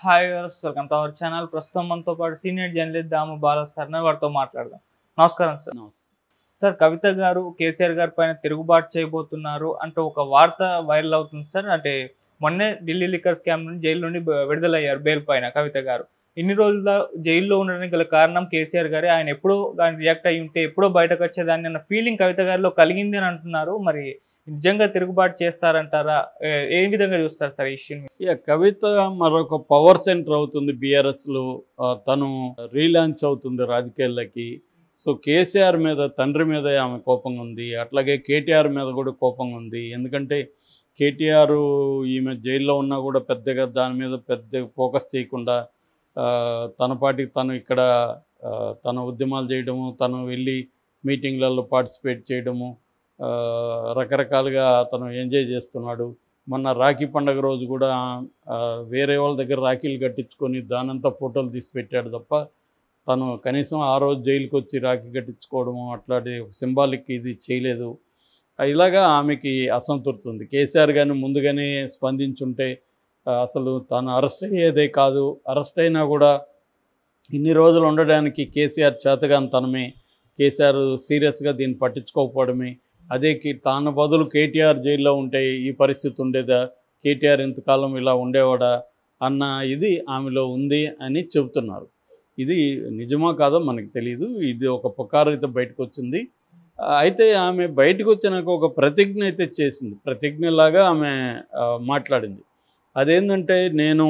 hi welcome to our channel ప్రస్తుతం మనతో పాటు senior journalist Damu Bala sir వారితో మాట్లాడదాం నమస్కారం సార్ సార్ కవిత గారు కేసీఆర్ గారి పైన తిరుగుబాటు చేయబోతున్నారు అంటే ఒక వార్త వైరల్ అవుతుంది సార్ అంటే మొన్నే ఢిల్లీ లిక్కర్ స్కామ్ నుండి జైలు నుండి బ- విడుదలయ్యారు బెయిల్ పైన కవిత గారు ఇన్ని రోజుల జైల్లో ఉండడానికి గల కారణం కేసీఆర్ గారే ఆయన ఎప్పుడో దాన్ని రియాక్ట్ అయ్యి ఉంటే ఎప్పుడో బయటకు వచ్చేదాన్ని అన్న ఫీలింగ్ కవిత గారిలో కలిగింది అని అంటున్నారు మరి నిజంగా తిరుగుబాటు చేస్తారంటారా ఏ- ఏ విధంగా చూస్తారు సార్ ఈ ఇష్యూని ఇక కవిత మరొక పవర్ సెంటర్ అవుతుంది బీఆర్ఎస్లో తను రీలాంచ్ అవుతుంది రాజకీయాల్లోకి సో కేసీఆర్ మీద తండ్రి మీద ఆమె కోపంగా ఉంది అట్లాగే కేటీఆర్ మీద కూడా కోపంగా ఉంది ఎందుకంటే కేటీఆర్ ఈమె జైల్లో ఉన్నా కూడా పెద్దగా దాని మీద పెద్ద ఫోకస్ చేయకుండా ఆ, తన పాటికి తను ఇక్కడ ఆ, తన ఉద్యమాలు చేయడము తను వెళ్ళి మీటింగ్లలో పార్టిసిపేట్ చేయడము ఆ, రకరకాలుగా తను ఎంజాయ్ చేస్తున్నాడు మొన్న రాఖీ పండగ రోజు కూడా ఆ, వేరే వాళ్ళ దగ్గర రాఖీలు కట్టించుకొని దానంతా ఫోటోలు తీసి పెట్టాడు తప్ప తను కనీసం ఆ రోజు జైలుకి వచ్చి రాఖీ కట్టించుకోవడము అట్లాంటి సింబాలిక్ ఇది చేయలేదు ఆ, ఇలాగా ఆమెకి అసంతృప్తి ఉంది కేసీఆర్ గారిని ముందుగానే స్పందించుంటే ఆ, అసలు తను అరెస్ట్ అయ్యేదే కాదు అరెస్ట్ అయినా కూడా ఇన్ని రోజులు ఉండడానికి కేసీఆర్ చేతగానితనమే కేసీఆర్ సీరియస్గా దీన్ని పట్టించుకోకపోవడమే అదే కి- తాను బదులు కేటీఆర్ జైల్లో ఉంటే ఈ పరిస్థితి ఉండేదా కేటీఆర్ ఇంతకాలం ఇలా ఉండేవాడా అన్న ఇది ఆమెలో ఉంది అని చెబుతున్నారు ఇది నిజమా కాదో మనకు తెలియదు ఇది ఒక పుకారు అయితే బయటకు వచ్చింది ఆ, అయితే ఆమె బయటకు వచ్చినాక ఒక ప్రతిజ్ఞ అయితే చేసింది ప్రతిజ్ఞలాగా ఆమె ఆ, మాట్లాడింది అదేంటంటే నేను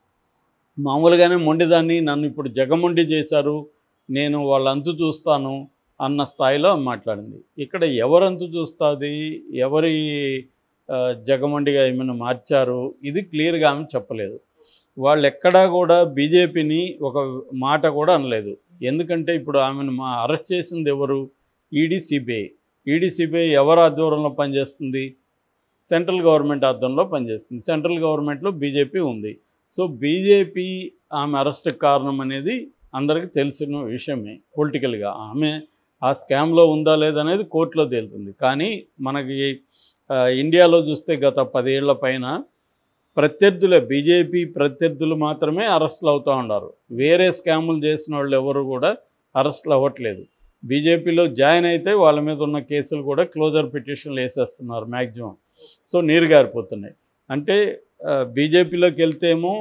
మామూలుగానే మొండిదాన్ని నన్ను ఇప్పుడు జగమొండి చేశారు నేను వాళ్ళ అంతు చూస్తాను అన్న స్థాయిలో ఆమె మాట్లాడింది ఇక్కడ ఎవరంతు చూస్తుంది ఎవరి ఆ, జగమొండిగా ఏమైనా మార్చారు ఇది క్లియర్గా ఆమె చెప్పలేదు వాళ్ళు ఎక్కడా కూడా బీజేపీని ఒక మాట కూడా అనలేదు ఎందుకంటే ఇప్పుడు ఆమెను మా అరెస్ట్ చేసింది ఎవరు ఈడీ సిబిఐ ఈడీ సిబిఐ ఎవరు ఆధ్వర్యంలో పనిచేస్తుంది సెంట్రల్ గవర్నమెంట్ ఆధ్వర్యంలో పనిచేస్తుంది సెంట్రల్ గవర్నమెంట్లో బీజేపీ ఉంది సో బీజేపీ ఆమె అరెస్ట్ కారణం అనేది అందరికీ తెలిసిన విషయమే పొలిటికల్గా ఆమె ఆ స్కామ్లో ఉందా లేదనేది కోర్టులో తేలుతుంది కానీ మనకి ఆ, ఇండియాలో చూస్తే గత పదేళ్ల పైన ప్రత్యర్థులే బీజేపీ ప్రత్యర్థులు మాత్రమే అరెస్టులు అవుతూ ఉన్నారు వేరే స్కాములు చేసిన వాళ్ళు ఎవరు కూడా అరెస్టులు అవ్వట్లేదు బీజేపీలో జాయిన్ అయితే వాళ్ళ మీద ఉన్న కేసులు కూడా క్లోజర్ పిటిషన్లు వేసేస్తున్నారు మ్యాక్సిమం సో నీరు గారిపోతున్నాయి అంటే బీజేపీలోకి వెళ్తేమో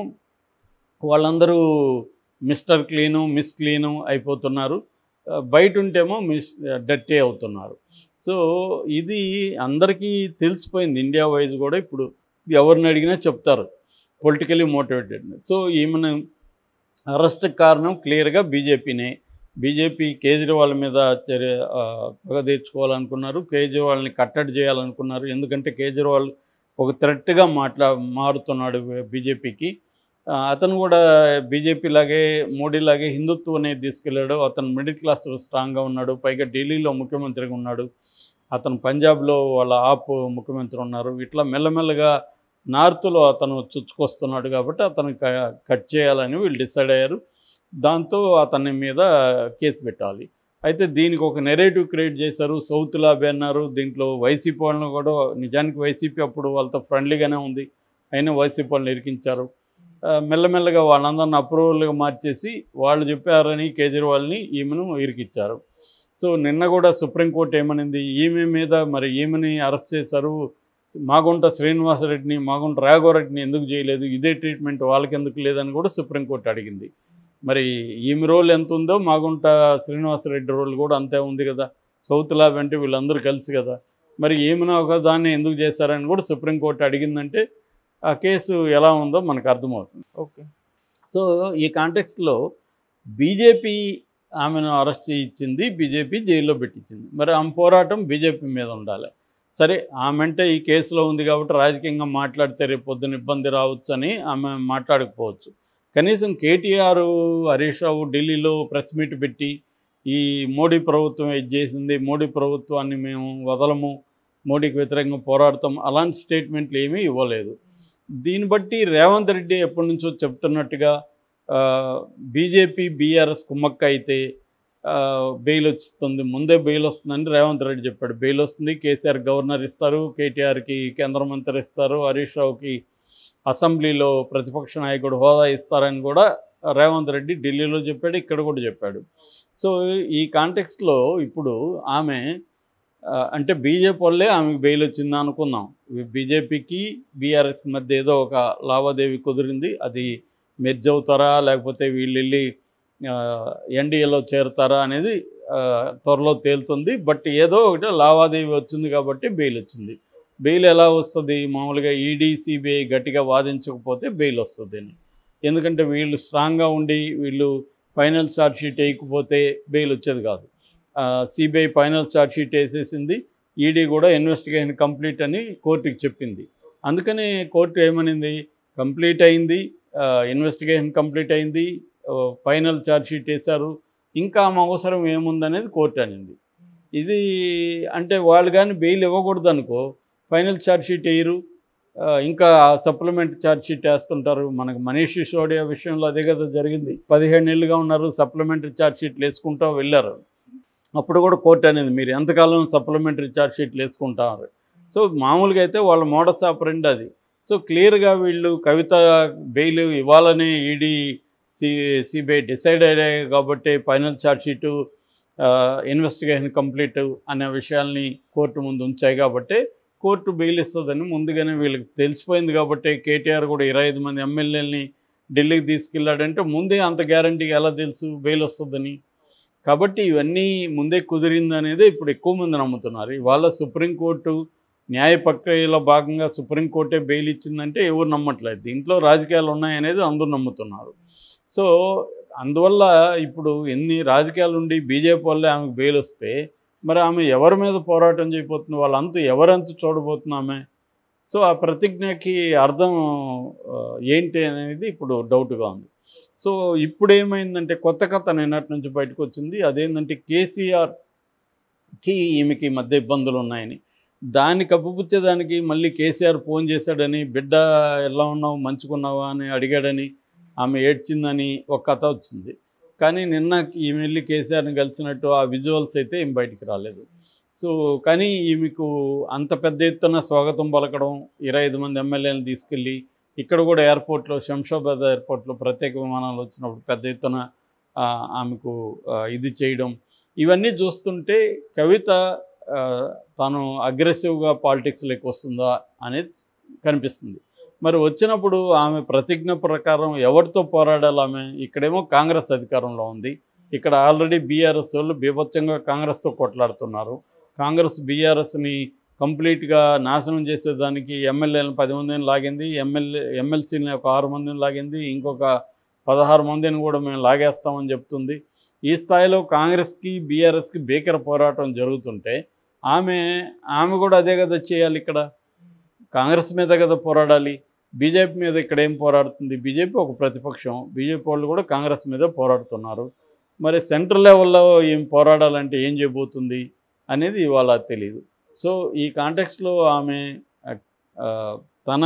వాళ్ళందరూ మిస్టర్ క్లీను మిస్ క్లీను అయిపోతున్నారు ఆ, బయట ఉంటేమో మిస్ డర్టీ అవుతున్నారు సో ఇది అందరికీ తెలిసిపోయింది ఇండియా వైజ్ కూడా ఇప్పుడు ఎవరిని అడిగినా చెప్తారు పొలిటికలీ మోటివేటెడ్ సో ఈమెను అరెస్ట్ కారణం క్లియర్గా బీజేపీనే బీజేపీ కేజ్రీవాల్ మీద చర్య ఆ, పగ తీర్చుకోవాలనుకున్నారు కేజ్రీవాల్ని కట్టడి చేయాలనుకున్నారు ఎందుకంటే కేజ్రీవాల్ ఒక థ్రెట్గా మాట్లా మారుతున్నాడు బీజేపీకి ఆ, అతను కూడా బీజేపీ లాగే మోడీ లాగే హిందుత్వం అనేది తీసుకెళ్ళాడు అతను మిడిల్ క్లాస్ స్ట్రాంగ్గా ఉన్నాడు పైగా ఢిల్లీలో ముఖ్యమంత్రిగా ఉన్నాడు అతను పంజాబ్లో వాళ్ళ ఆప్ ముఖ్యమంత్రి ఉన్నారు ఇట్లా మెల్లమెల్లగా నార్త్లో అతను చుచ్చుకొస్తున్నాడు కాబట్టి అతను క- కట్ చేయాలని వీళ్ళు డిసైడ్ అయ్యారు దాంతో అతని మీద కేసు పెట్టాలి అయితే దీనికి ఒక నెరేటివ్ క్రియేట్ చేశారు సౌత్ లాబీ అన్నారు దీంట్లో వైసీపీ వాళ్ళని కూడా నిజానికి వైసీపీ అప్పుడు వాళ్ళతో ఫ్రెండ్లీగానే ఉంది అయినా వైసీపీ వాళ్ళని ఇరికించారు ఆ, మెల్లమెల్లగా వాళ్ళందరిని అప్రూవల్గా మార్చేసి వాళ్ళు చెప్పారని కేజ్రీవాల్ని ఈమెను ఇరికిచ్చారు సో నిన్న కూడా సుప్రీంకోర్టు ఏమనింది ఈమె మీద మరి ఈమెని అరెస్ట్ చేశారు మాగుంట శ్రీనివాసరెడ్డిని మాగుంట రాఘవరెడ్డిని ఎందుకు చేయలేదు ఇదే ట్రీట్మెంట్ వాళ్ళకి ఎందుకు లేదని కూడా సుప్రీంకోర్టు అడిగింది మరి ఈమె రోల్ ఎంత ఉందో మాగుంట శ్రీనివాసరెడ్డి రోల్ కూడా అంతే ఉంది కదా సౌత్ ల్యాబ్ అంటే వీళ్ళందరూ కలిసి కదా మరి ఈమెను ఒక దాన్ని ఎందుకు చేశారని కూడా సుప్రీంకోర్టు అడిగిందంటే ఆ కేసు ఎలా ఉందో మనకు అర్థమవుతుంది ఓకే సో ఈ కాంటెక్స్ట్లో బీజేపీ ఆమెను అరెస్ట్ చేయించింది బీజేపీ జైల్లో పెట్టించింది మరి ఆమె పోరాటం బీజేపీ మీద ఉండాలి సరే ఆమె అంటే ఈ కేసులో ఉంది కాబట్టి రాజకీయంగా మాట్లాడితే రేపు పొద్దున ఇబ్బంది రావచ్చు అని ఆమె మాట్లాడకపోవచ్చు కనీసం కేటీఆర్ హరీష్ రావు ఢిల్లీలో ప్రెస్ మీట్ పెట్టి ఈ మోడీ ప్రభుత్వం ఇది చేసింది మోడీ ప్రభుత్వాన్ని మేము వదలము మోడీకి వ్యతిరేకంగా పోరాడతాం అలాంటి స్టేట్మెంట్లు ఏమీ ఇవ్వలేదు దీన్ని బట్టి రేవంత్ రెడ్డి ఎప్పటి నుంచో చెప్తున్నట్టుగా ఆ, బీజేపీ బీఆర్ఎస్ కుమ్మక్క అయితే ఆ, బెయిల్ వస్తుంది ముందే బెయిల్ వస్తుందని రేవంత్ రెడ్డి చెప్పాడు బెయిల్ వస్తుంది కేసీఆర్ గవర్నర్ ఇస్తారు కేటీఆర్కి కేంద్ర మంత్రి ఇస్తారు హరీష్ రావుకి అసెంబ్లీలో ప్రతిపక్ష నాయకుడు హోదా ఇస్తారని కూడా రేవంత్ రెడ్డి ఢిల్లీలో చెప్పాడు ఇక్కడ కూడా చెప్పాడు సో ఈ కాంటెక్స్ట్లో ఇప్పుడు ఆమె ఆ, అంటే బీజేపీ వల్లే ఆమెకు బెయిల్ వచ్చింది అనుకుందాం బీజేపీకి బీఆర్ఎస్ మధ్య ఏదో ఒక లావాదేవీ కుదిరింది అది మెర్జ్ అవుతారా లేకపోతే వీళ్ళు వెళ్ళి ఎన్డీఏలో చేరుతారా అనేది ఆ, త్వరలో తేలుతుంది బట్ ఏదో ఒకటి లావాదేవీ వచ్చింది కాబట్టి బెయిల్ వచ్చింది బెయిల్ ఎలా వస్తుంది మామూలుగా ఈడీ సిబిఐ గట్టిగా వాదించకపోతే బెయిల్ వస్తుంది అని ఎందుకంటే వీళ్ళు స్ట్రాంగ్గా ఉండి వీళ్ళు ఫైనల్ ఛార్జ్ షీట్ వేయకపోతే బెయిల్ వచ్చేది కాదు సిబిఐ ఫైనల్ ఛార్జ్ షీట్ వేసేసింది ఈడీ కూడా ఇన్వెస్టిగేషన్ కంప్లీట్ అని కోర్టుకి చెప్పింది అందుకని కోర్టు ఏమనింది కంప్లీట్ అయింది ఇన్వెస్టిగేషన్ కంప్లీట్ అయింది ఫైనల్ ఛార్జ్ షీట్ వేశారు ఇంకా ఆమె అవసరం ఏముందనేది కోర్టు అనింది ఇది అంటే వాళ్ళు కానీ బెయిల్ ఇవ్వకూడదు అనుకో ఫైనల్ ఛార్జ్ షీట్ వేయరు ఆ, ఇంకా సప్లిమెంట్ ఛార్జ్ షీట్ వేస్తుంటారు మనకు మనీష్ సిసోడియా విషయంలో అదే కదా జరిగింది పదిహేడు నెలలుగా ఉన్నారు సప్లిమెంటరీ ఛార్జ్ షీట్లు వేసుకుంటూ వెళ్ళారు అప్పుడు కూడా కోర్టు అనేది మీరు ఎంతకాలం సప్లిమెంటరీ ఛార్జ్ షీట్లు వేసుకుంటారు సో మామూలుగా అయితే వాళ్ళ మోడస్ ఆపరెండ్ అది సో క్లియర్గా వీళ్ళు కవిత బెయిల్ ఇవ్వాలని ఈడీ సి సిబిఐ డిసైడ్ అయ్యాయి కాబట్టి final charge sheet investigation complete అనే విషయాల్ని కోర్టు ముందు ఉంచాయి కాబట్టి కోర్టు బెయిల్ ఇస్తుందని ముందుగానే వీళ్ళకి తెలిసిపోయింది కాబట్టి కేటీఆర్ కూడా ఇరవై ఐదు మంది ఎమ్మెల్యేలని ఢిల్లీకి తీసుకెళ్ళాడంటే ముందే అంత గ్యారంటీగా ఎలా తెలుసు బెయిల్ వస్తుందని కాబట్టి ఇవన్నీ ముందే కుదిరింది అనేది ఇప్పుడు ఎక్కువ మంది నమ్ముతున్నారు ఇవాళ సుప్రీంకోర్టు న్యాయ ప్రక్రియలో భాగంగా సుప్రీంకోర్టే బెయిల్ ఇచ్చిందంటే ఎవరు నమ్మట్లేదు దీంట్లో రాజకీయాలు ఉన్నాయనేది అందరూ నమ్ముతున్నారు సో అందువల్ల ఇప్పుడు ఎన్ని రాజకీయాలు ఉండి బీజేపీ వల్లే ఆమెకు బెయిల్ వస్తే మరి ఆమె ఎవరి మీద పోరాటం చేయబోతుంది వాళ్ళంతా ఎవరంతా చూడబోతుంది ఆమె సో ఆ ప్రతిజ్ఞకి అర్థం ఆ, ఏంటి అనేది ఇప్పుడు డౌట్గా ఉంది సో ఇప్పుడు ఏమైందంటే కొత్త కథ నిన్నటి నుంచి బయటకు వచ్చింది అదేంటంటే కేసీఆర్కి ఈమెకి మధ్య ఇబ్బందులు ఉన్నాయని దాన్ని కప్పుపుచ్చేదానికి మళ్ళీ కేసీఆర్ ఫోన్ చేశాడని బిడ్డ ఎలా ఉన్నావు మంచుకున్నావా అని అడిగాడని ఆమె ఏడ్చిందని ఒక కథ వచ్చింది కానీ నిన్న ఈమె వెళ్ళి కేసీఆర్ని కలిసినట్టు ఆ విజువల్స్ అయితే ఏం బయటికి రాలేదు సో కానీ ఈమెకు అంత పెద్ద ఎత్తున స్వాగతం పలకడం ఇరవై ఐదు మంది ఎమ్మెల్యేలను తీసుకెళ్ళి ఇక్కడ కూడా ఎయిర్పోర్ట్లో శంషాబాద్ ఎయిర్పోర్ట్లో ప్రత్యేక విమానాలు వచ్చినప్పుడు పెద్ద ఎత్తున ఆ, ఆమెకు ఆ, ఇది చేయడం ఇవన్నీ చూస్తుంటే కవిత ఆ, తాను అగ్రెసివ్గా పాలిటిక్స్లోకి వస్తుందా అనేది కనిపిస్తుంది మరి వచ్చినప్పుడు ఆమె ప్రతిజ్ఞ ప్రకారం ఎవరితో పోరాడాలి ఆమె ఇక్కడేమో కాంగ్రెస్ అధికారంలో ఉంది ఇక్కడ ఆల్రెడీ బీఆర్ఎస్ వాళ్ళు బీభత్సంగా కాంగ్రెస్తో కొట్లాడుతున్నారు కాంగ్రెస్ బీఆర్ఎస్ని కంప్లీట్గా నాశనం చేసేదానికి ఎమ్మెల్యేలను పది మందిని లాగింది ఎమ్మెల్యే ఎమ్మెల్సీని ఒక ఆరు మందిని లాగింది ఇంకొక పదహారు మందిని కూడా మేము లాగేస్తామని చెప్తుంది ఈ స్థాయిలో కాంగ్రెస్కి బీఆర్ఎస్కి భీకర పోరాటం జరుగుతుంటే ఆమె ఆమె కూడా అదే కదా చేయాలి ఇక్కడ కాంగ్రెస్ మీద కదా పోరాడాలి బీజేపీ మీద ఇక్కడ ఏం పోరాడుతుంది బీజేపీ ఒక ప్రతిపక్షం బీజేపీ వాళ్ళు కూడా కాంగ్రెస్ మీద పోరాడుతున్నారు మరి సెంట్రల్ లెవెల్లో ఏం పోరాడాలంటే ఏం చేయబోతుంది అనేది ఇవాళ తెలియదు సో ఈ కాంటెక్స్లో ఆమె ఆ, తన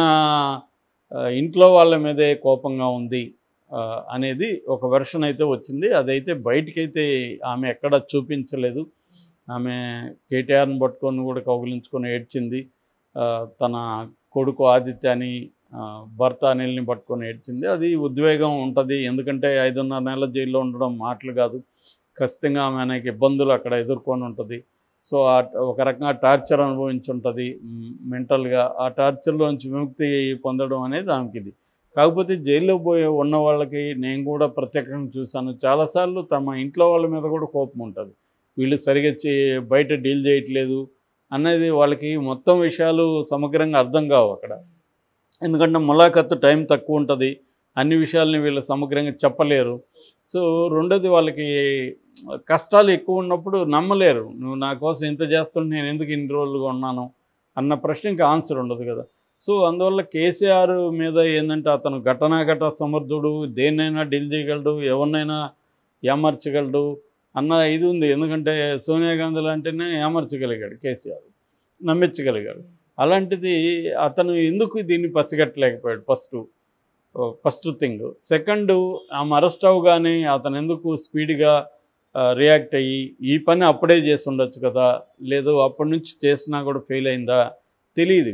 ఆ, ఇంట్లో వాళ్ళ మీదే కోపంగా ఉంది ఆ, అనేది ఒక వెర్షన్ అయితే వచ్చింది అదైతే బయటికైతే ఆమె ఎక్కడ చూపించలేదు ఆమె కేటీఆర్ని పట్టుకొని కూడా కౌగిలించుకొని ఏడ్చింది ఆ, తన కొడుకు ఆదిత్యాని ఆ, భర్త అనిల్ని పట్టుకొని ఏడ్చింది అది ఉద్వేగం ఉంటుంది ఎందుకంటే ఐదున్నర నెలల జైల్లో ఉండడం మాటలు కాదు ఖచ్చితంగా ఆమె అనేక ఇబ్బందులు అక్కడ ఎదుర్కొని ఉంటుంది సో ఆ ఒక రకంగా టార్చర్ అనుభవించి ఉంటుంది మెంటల్గా ఆ టార్చర్లోంచి విముక్తి పొందడం అనేది ఆమెకి ఇది కాకపోతే జైల్లో పోయి ఉన్న వాళ్ళకి నేను కూడా ప్రత్యేకంగా చూశాను చాలాసార్లు తమ ఇంట్లో వాళ్ళ మీద కూడా కోపం ఉంటుంది వీళ్ళు సరిగ్గా చే బయట డీల్ చేయట్లేదు అనేది వాళ్ళకి మొత్తం విషయాలు సమగ్రంగా అర్థం కావు అక్కడ ఎందుకంటే ములాఖత్తు టైం తక్కువ ఉంటుంది అన్ని విషయాల్ని వీళ్ళు సమగ్రంగా చెప్పలేరు సో రెండోది వాళ్ళకి కష్టాలు ఎక్కువ ఉన్నప్పుడు నమ్మలేరు నువ్వు నా కోసం ఇంత చేస్తుంటే నేను ఎందుకు ఇన్ని రోజులుగా ఉన్నాను అన్న ప్రశ్నకి ఆన్సర్ ఉండదు కదా సో అందువల్ల కేసీఆర్ మీద ఏంటంటే అతను ఘటనాఘట సమర్థుడు దేన్నైనా డీల్ చేయగలడు ఎవరినైనా ఏమర్చగలడు అన్న ఇది ఉంది ఎందుకంటే సోనియా గాంధీ లాంటినే ఏమర్చగలిగాడు కేసీఆర్ నమ్మించగలిగాడు అలాంటిది అతను ఎందుకు దీన్ని పసిగట్టలేకపోయాడు ఫస్ట్ ఫస్ట్ థింగ్ సెకండ్ ఆమె అరెస్ట్ అవగానే అతను ఎందుకు స్పీడ్గా రియాక్ట్ అయ్యి ఈ పని అప్పుడే చేసి ఉండొచ్చు కదా లేదు అప్పటి నుంచి చేసినా కూడా ఫెయిల్ అయిందా తెలియదు ఇవి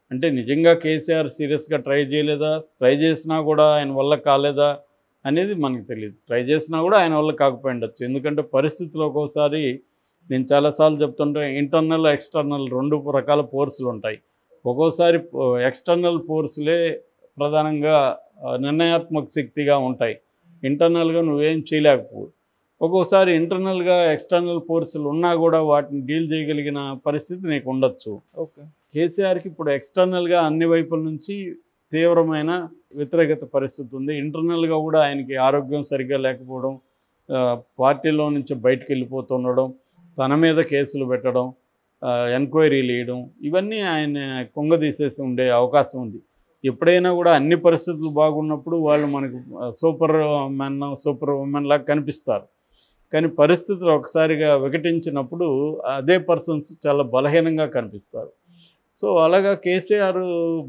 అంటే నిజంగా కేసీఆర్ సీరియస్గా ట్రై చేయలేదా ట్రై చేసినా కూడా ఆయన వల్ల కాలేదా అనేది మనకు తెలియదు ట్రై చేసినా కూడా ఆయన వల్ల కాకపోయి ఉండొచ్చు ఎందుకంటే పరిస్థితులు ఒక్కోసారి నేను చాలాసార్లు చెప్తుంటే ఇంటర్నల్ ఎక్స్టర్నల్ రెండు రకాల ఫోర్సులు ఉంటాయి ఒక్కోసారి ఎక్స్టర్నల్ ఫోర్సులే ప్రధానంగా ఆ, నిర్ణయాత్మక శక్తిగా ఉంటాయి ఇంటర్నల్గా నువ్వేం చేయలేకపోవు ఒక్కోసారి ఇంటర్నల్గా ఎక్స్టర్నల్ ఫోర్సులు ఉన్నా కూడా వాటిని డీల్ చేయగలిగిన పరిస్థితి నీకు ఉండొచ్చు ఓకే కేసీఆర్కి ఇప్పుడు ఎక్స్టర్నల్గా అన్ని వైపుల నుంచి తీవ్రమైన వ్యతిరేకత పరిస్థితి ఉంది ఇంటర్నల్గా కూడా ఆయనకి ఆరోగ్యం సరిగ్గా లేకపోవడం ఆ, పార్టీలో నుంచి బయటకు వెళ్ళిపోతుండడం తన మీద కేసులు పెట్టడం ఆ, ఎంక్వైరీలు వేయడం ఇవన్నీ ఆయన కుంగదీసేసి ఉండే అవకాశం ఉంది ఎప్పుడైనా కూడా అన్ని పరిస్థితులు బాగున్నప్పుడు వాళ్ళు మనకు ఆ, సూపర్ మెన్ సూపర్ ఉమెన్ లాగా కనిపిస్తారు కానీ పరిస్థితులు ఒకసారిగా వికటించినప్పుడు అదే పర్సన్స్ చాలా బలహీనంగా కనిపిస్తారు సో అలాగా కేసీఆర్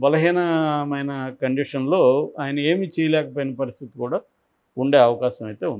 బలహీనమైన కండిషన్లో ఆయన ఏమీ చేయలేకపోయిన పరిస్థితి కూడా ఉండే అవకాశం అయితే ఉంది